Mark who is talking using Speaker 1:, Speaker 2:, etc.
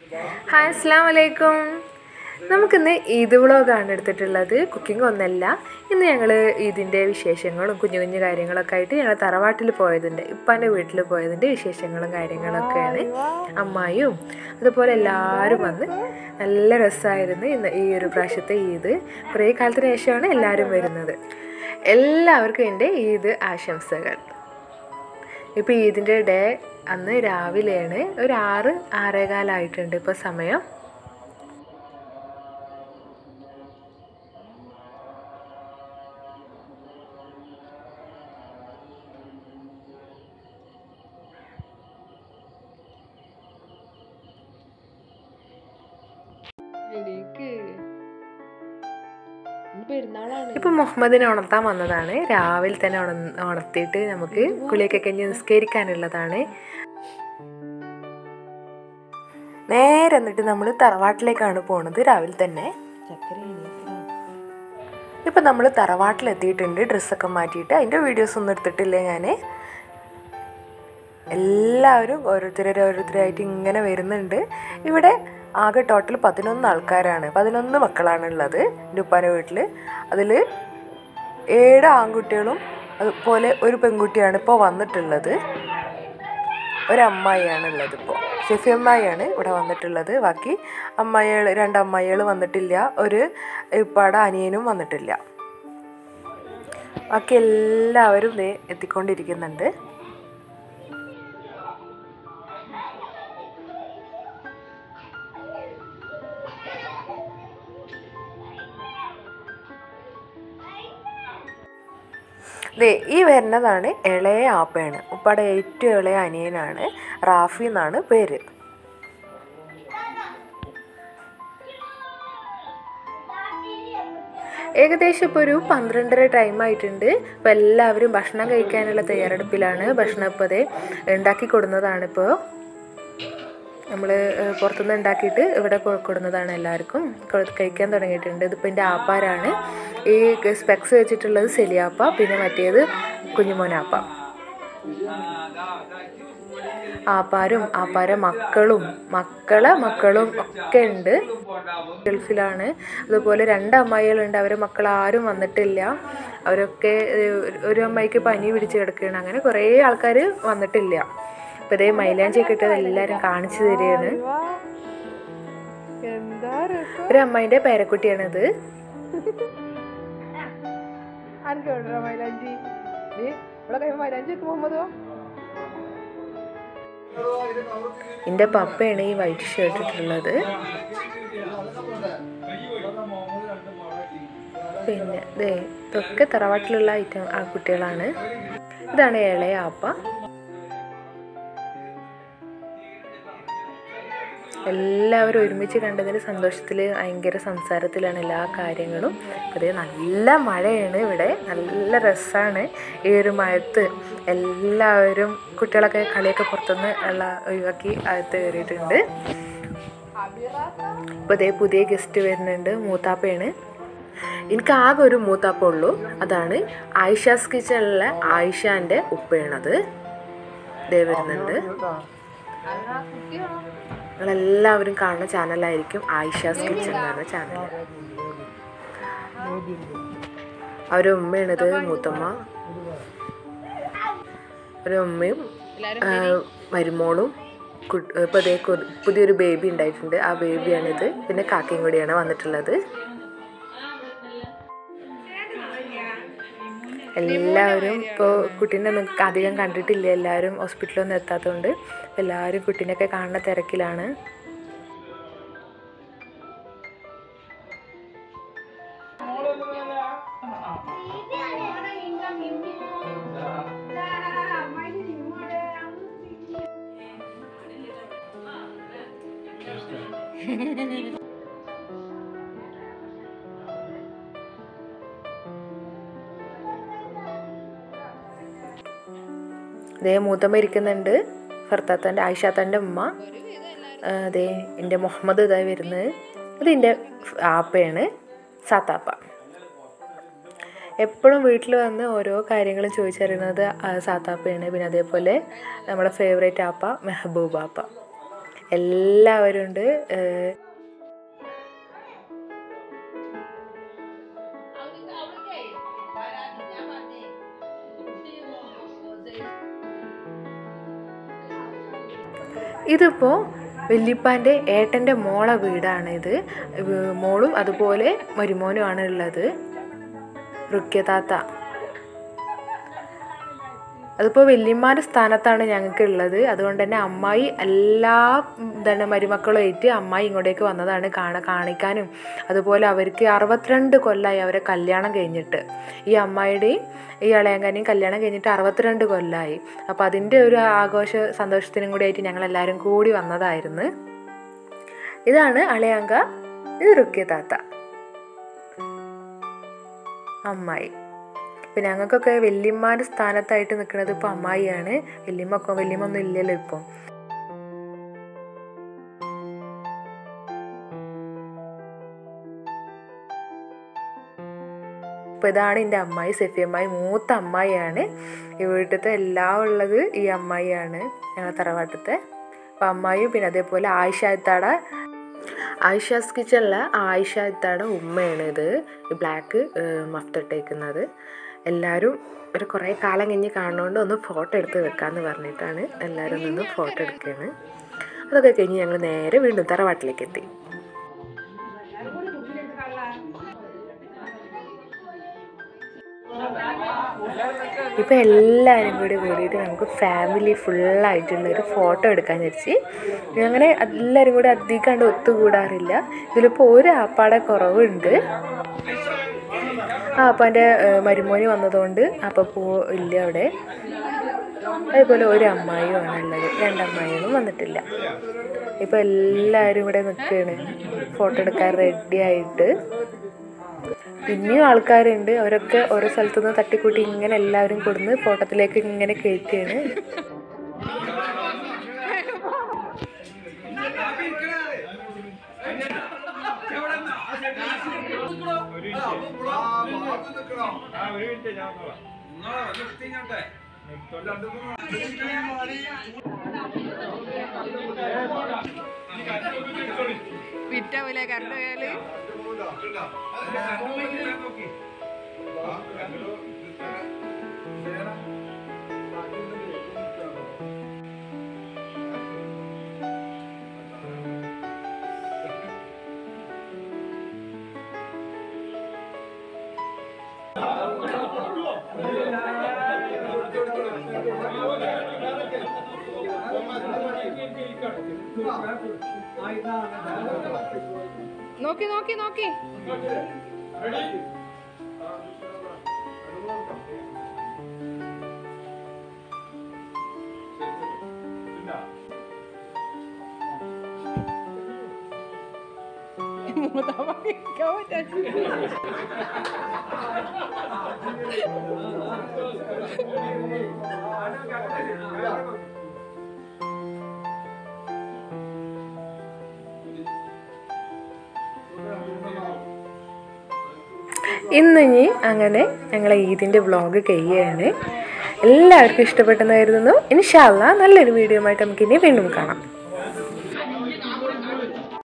Speaker 1: hi അസ്സാം വലൈക്കും നമുക്കിന്ന് ഈദ് വ്ളോഗാണ് എടുത്തിട്ടുള്ളത് കുക്കിംഗ് ഒന്നല്ല ഇന്ന് ഞങ്ങൾ ഈദിൻ്റെ വിശേഷങ്ങളും കുഞ്ഞു കുഞ്ഞു കാര്യങ്ങളൊക്കെ ആയിട്ട് ഞങ്ങൾ തറവാട്ടിൽ പോയതിൻ്റെ ഇപ്പാൻ്റെ വീട്ടിൽ പോയതിൻ്റെ വിശേഷങ്ങളും കാര്യങ്ങളൊക്കെയാണ് അമ്മായിയും അതുപോലെ എല്ലാവരും വന്ന് നല്ല രസമായിരുന്നു ഇന്ന് ഈ ഒരു പ്രാവശ്യത്തെ ഈദ് കുറേ കാലത്തിന് ശേഷമാണ് എല്ലാവരും വരുന്നത് എല്ലാവർക്കും എൻ്റെ ഈദ് ആശംസകൾ ഇപ്പോൾ ഈദിൻ്റെ ഡേ അന്ന് രാവിലെയാണ് ഒരു ആറ് ആറേകാലായിട്ടുണ്ട് ഇപ്പോൾ സമയം ഇപ്പൊ മുഹമ്മദിനെ ഉണർത്താൻ വന്നതാണ് രാവിലെ തന്നെ ഉണ ഉണർത്തിയിട്ട് നമുക്ക് കുളിയൊക്കെ കഴിഞ്ഞ് നിസ്കരിക്കാനുള്ളതാണ് നേരെ എന്നിട്ട് നമ്മൾ തറവാട്ടിലേക്കാണ് പോണത് രാവിലെ തന്നെ ഇപ്പം നമ്മൾ തറവാട്ടിലെത്തിയിട്ടുണ്ട് ഡ്രസ്സൊക്കെ മാറ്റിയിട്ട് അതിൻ്റെ വീഡിയോസ് ഒന്നും എടുത്തിട്ടില്ല ഞാൻ എല്ലാവരും ഓരോരുത്തരും ഓരോരുത്തരായിട്ട് ഇങ്ങനെ വരുന്നുണ്ട് ഇവിടെ ആകെ ടോട്ടൽ പതിനൊന്ന് ആൾക്കാരാണ് പതിനൊന്ന് മക്കളാണ് ഉള്ളത് എൻ്റെ ഉപ്പാൻ്റെ വീട്ടിൽ അതിൽ ഏഴ് ആൺകുട്ടികളും അതുപോലെ ഒരു പെൺകുട്ടിയാണ് ഇപ്പോൾ വന്നിട്ടുള്ളത് ഒരമ്മായിയാണ് ഉള്ളത് ഇപ്പോൾ ഷെഫി അമ്മായിയാണ് ഇവിടെ വന്നിട്ടുള്ളത് ബാക്കി അമ്മായികൾ രണ്ട് അമ്മായികൾ വന്നിട്ടില്ല ഒരു ഇപ്പാടെ അനിയനും വന്നിട്ടില്ല ബാക്കി എല്ലാവരും ദേ എത്തിക്കൊണ്ടിരിക്കുന്നുണ്ട് ദേ ഈ വരുന്നതാണ് ഇളയ ആപ്പയാണ് ഉപ്പയുടെ ഏറ്റവും ഇളയ അനിയനാണ് റാഫി എന്നാണ് പേര് ഏകദേശം ഇപ്പോൾ ഒരു പന്ത്രണ്ടര ടൈം ആയിട്ടുണ്ട് അപ്പോൾ എല്ലാവരും ഭക്ഷണം കഴിക്കാനുള്ള തയ്യാറെടുപ്പിലാണ് ഭക്ഷണം ഇപ്പോൾ അതേ ഉണ്ടാക്കി കൊടുക്കുന്നതാണ് ഇപ്പോൾ നമ്മൾ പുറത്തുനിന്ന് ഉണ്ടാക്കിയിട്ട് ഇവിടെ കൊടുക്കുന്നതാണ് എല്ലാവർക്കും കഴിക്കാൻ തുടങ്ങിയിട്ടുണ്ട് ഇതിപ്പോൾ എൻ്റെ ആപ്പാരാണ് ഈ സ്പെക്സ് വെച്ചിട്ടുള്ളത് സെലിയാപ്പ പിന്നെ മറ്റേത് കുഞ്ഞുമോനാപ്പ ആപ്പാരും ആപ്പാര മക്കളും മക്കളെ മക്കളും ഒക്കെ ഉണ്ട് ഗൾഫിലാണ് അതുപോലെ രണ്ട് അമ്മായികളുണ്ട് അവരെ മക്കൾ ആരും വന്നിട്ടില്ല അവരൊക്കെ ഒരു അമ്മായിക്ക് പനി പിടിച്ച് കിടക്കുകയാണ് അങ്ങനെ കുറേ ആൾക്കാർ വന്നിട്ടില്ല ഇപ്പം ഇതേ മൈലാഞ്ചി കിട്ടിയത് എല്ലാവരും കാണിച്ചു തരികയാണ് ഒരു അമ്മായിൻ്റെ പേരക്കുട്ടിയാണിത് മൈലാഞ്ചി മൈലാഞ്ചി മുഹമ്മദോ എൻ്റെ പപ്പയാണ് ഈ വൈറ്റ് ഷർട്ട് ഇട്ടിട്ടുള്ളത് പിന്നെ ദേ ഇതൊക്കെ തറവാട്ടിലുള്ള ഐറ്റം ആ കുട്ടികളാണ് ഇതാണ് ഇളയ ആപ്പ എല്ലാവരും ഒരുമിച്ച് കണ്ടതിൻ്റെ സന്തോഷത്തിൽ ഭയങ്കര സംസാരത്തിലാണ് എല്ലാ കാര്യങ്ങളും അതേ നല്ല മഴയാണ് ഇവിടെ നല്ല രസമാണ് ഈ ഒരു മഴത്ത് എല്ലാവരും കുട്ടികളൊക്കെ കളിയൊക്കെ പുറത്തുനിന്ന് ഉള്ള ഒഴിവാക്കി അകത്ത് കയറിയിട്ടുണ്ട് ഇപ്പോൾ ഇതേ പുതിയ ഗസ്റ്റ് വരുന്നുണ്ട് മൂത്താപ്പയാണ് എനിക്ക് ആകെ ഒരു മൂത്താപ്പ ഉള്ളൂ അതാണ് ആയിഷാസ് കിച്ചണിലെ ആയിഷാൻ്റെ ഉപ്പയാണത് ഇതേ വരുന്നുണ്ട് നിങ്ങളെല്ലാവരും കാണുന്ന ചാനലായിരിക്കും ആയിഷാസ് കിച്ചൺ എന്ന് പറഞ്ഞ ചാനൽ അവരുടെ ഉമ്മയാണിത് മൂത്തമ്മ ഒരു ഉമ്മയും മരുമോളും ഇപ്പോൾ അതേ പുതിയൊരു ബേബി ഉണ്ടായിട്ടുണ്ട് ആ ബേബിയാണിത് പിന്നെ കാക്കയും കൂടിയാണ് വന്നിട്ടുള്ളത് എല്ലാവരും ഇപ്പോൾ കുട്ടീനെ നമുക്ക് അധികം കണ്ടിട്ടില്ല എല്ലാവരും ഹോസ്പിറ്റലൊന്നും എത്താത്തതുകൊണ്ട് എല്ലാവരും കുട്ടീനെയൊക്കെ കാണുന്ന തിരക്കിലാണ് അതേ മൂത്തമ്മ ഇരിക്കുന്നുണ്ട് ഫർത്താത്തൻ്റെ ആയിഷാത്തൻ്റെ ഉമ്മ അതെ എൻ്റെ മുഹമ്മദ് ഇതായി വരുന്നത് ഇത് എൻ്റെ ആപ്പയാണ് സാത്താപ്പ എപ്പോഴും വീട്ടിൽ വന്ന് ഓരോ കാര്യങ്ങളും ചോദിച്ചറിയുന്നത് ആ സാത്താപ്പയാണ് പിന്നെ അതേപോലെ നമ്മുടെ ഫേവറേറ്റ് ആപ്പ മെഹബൂബ ആപ്പ എല്ലാവരും ഉണ്ട് ഏഹ് ഇതിപ്പോൾ വല്യപ്പാൻ്റെ ഏട്ടൻ്റെ മോളെ വീടാണ് ഇത് ഏഹ് മോളും അതുപോലെ മരുമോനുമാണ് ഉള്ളത് റുക്യതാത്ത അതിപ്പോൾ വല്യമ്മാൻ്റെ സ്ഥാനത്താണ് ഞങ്ങൾക്ക് ഉള്ളത് അതുകൊണ്ട് തന്നെ അമ്മായി എല്ലാ ഉം, എന്താണ് മരുമക്കളുമായിട്ട് അമ്മായി ഇങ്ങോട്ടേക്ക് വന്നതാണ് കാണ കാണിക്കാനും അതുപോലെ അവർക്ക് അറുപത്തിരണ്ട് കൊല്ലമായി അവരെ കല്യാണം കഴിഞ്ഞിട്ട് ഈ അമ്മായിയുടെയും ഈ ഇളയങ്കാനെയും കല്യാണം കഴിഞ്ഞിട്ട് അറുപത്തിരണ്ട് കൊല്ലമായി അപ്പോൾ അതിൻ്റെ ഒരു ആഘോഷ സന്തോഷത്തിനും കൂടി ആയിട്ട് ഞങ്ങൾ എല്ലാവരും കൂടി വന്നതായിരുന്നു ഇതാണ് അളയങ്ക ഇത് റുക്കിയ താത്ത അമ്മായി ഇപ്പം ഞങ്ങൾക്കൊക്കെ വല്യമ്മാൻ്റെ സ്ഥാനത്തായിട്ട് നിൽക്കുന്നത് ഇപ്പോൾ അമ്മായിയാണ് വല്യമ്മ ഒക്കെ വല്യമ്മ ഒന്നും ഇല്ലല്ലോ ഇപ്പം അപ്പോൾ ഇതാണ് എൻ്റെ അമ്മായി സെഫി അമ്മായി മൂത്ത അമ്മായിയാണ് ഈ വീട്ടിലത്തെ എല്ലാം ഉള്ളത് ഈ അമ്മായിയാണ് ഞങ്ങളെ തറവാട്ടത്തെ അപ്പോൾ അമ്മായിയും പിന്നെ അതേപോലെ ആയിഷ ഇത്താട ആയിഷാസ് കിച്ചണിലെ ആയിഷ ഇത്താടെ ഉമ്മയാണ് ഇത് ഈ ബ്ലാക്ക് മഫ്തിട്ടേക്കുന്നത് എല്ലാവരും ഒരു കുറേ കാലം കഴിഞ്ഞ് കാണുന്നതുകൊണ്ട് ഒന്ന് ഫോട്ടോ എടുത്ത് വെക്കാമെന്ന് പറഞ്ഞിട്ടാണ് എല്ലാവരും നിന്ന് ഫോട്ടോ എടുക്കുകയാണ് അതൊക്കെ കഴിഞ്ഞ് ഞങ്ങൾ നേരെ വീണ്ടും തറവാട്ടിലേക്ക് എത്തി ഇപ്പം എല്ലാവരും കൂടി കൂടിയിട്ട് നമുക്ക് ഫാമിലി ഫുള്ളായിട്ടുള്ള ഒരു ഫോട്ടോ എടുക്കാൻ വിചാരിച്ച് അങ്ങനെ എല്ലാവരും കൂടി അധികം കണ്ട് ഒത്തുകൂടാറില്ല ഇതിലിപ്പോൾ ഒരു ആപ്പാടെ കുറവുണ്ട് ആ അപ്പാൻ്റെ മരുമോന് വന്നതുകൊണ്ട് അപ്പപ്പോ ഇല്ല അവിടെ അതേപോലെ ഒരു അമ്മായിയുമാണ് ഉള്ളത് രണ്ടമ്മായിയൊന്നും വന്നിട്ടില്ല ഇപ്പം എല്ലാവരും ഇവിടെ നിൽക്കുകയാണ് ഫോട്ടോ എടുക്കാൻ റെഡി ആയിട്ട് ഇനിയും ആൾക്കാരുണ്ട് അവരൊക്കെ ഓരോ സ്ഥലത്തു നിന്ന് തട്ടിക്കൂട്ടി ഇങ്ങനെ എല്ലാവരും കൊടുന്ന് ഫോട്ടോത്തിലേക്ക് ഇങ്ങനെ കയറ്റുകയാണ്
Speaker 2: വിറ്റാവൂലേ കറണ്ട് പോയാല് നോക്കി നോക്കി നോക്കി
Speaker 1: ഇന്ന് ഇനി അങ്ങനെ ഞങ്ങളെ ഈദിൻ്റെ വ്ളോഗ് കഴിയുകയാണ് എല്ലാവർക്കും ഇഷ്ടപ്പെട്ടെന്നായിരുന്നു ഇൻഷാല്ല നല്ലൊരു വീഡിയോ ആയിട്ട് നമുക്ക് ഇനി വീണ്ടും കാണാം